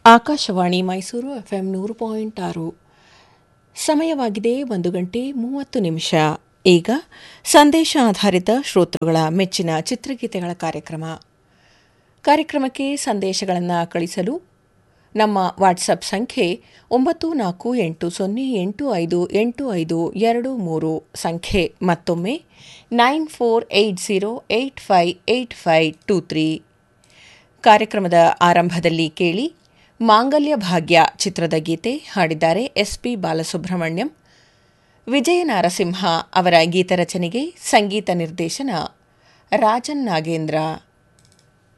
Akashvani Mysuru FM ನೂರು point ಆರು ಸಮಯವಾಗಿದೆ ಒಂದು ಗಂಟೆ ಮೂವತ್ತು ನಿಮಿಷ ಈಗ ಸಂದೇಶ ಆಧಾರಿತ ಶ್ರೋತೃಗಳ ಮೆಚ್ಚಿನ ಚಿತ್ರಗೀತೆಗಳ ಕಾರ್ಯಕ್ರಮ ಕಾರ್ಯಕ್ರಮಕ್ಕೆ ಸಂದೇಶಗಳನ್ನು ಕಳಿಸಲು ನಮ್ಮ ವಾಟ್ಸಪ್ ಸಂಖ್ಯೆ ಒಂಬತ್ತು ನಾಲ್ಕು ಎಂಟು ಸೊನ್ನೆ ಎಂಟು ಐದು ಎಂಟು ಐದು ಎರಡು ಮೂರು ಸಂಖ್ಯೆ ಮತ್ತೊಮ್ಮೆ nine four eight zero eight five eight five two three ಕಾರ್ಯಕ್ರಮದ ಆರಂಭದಲ್ಲಿ ಕೇಳಿ ಮಾಂಗಲ್ಯ ಭಾಗ್ಯ ಚಿತ್ರದ ಗೀತೆ ಹಾಡಿದ್ದಾರೆ ಎಸ್ಪಿ ಬಾಲಸುಬ್ರಹ್ಮಣ್ಯಂ ವಿಜಯ ನಾರಸಿಂಹ ಅವರ ಗೀತರಚನೆಗೆ ಸಂಗೀತ ನಿರ್ದೇಶನ ರಾಜನ್ ನಾಗೇಂದ್ರ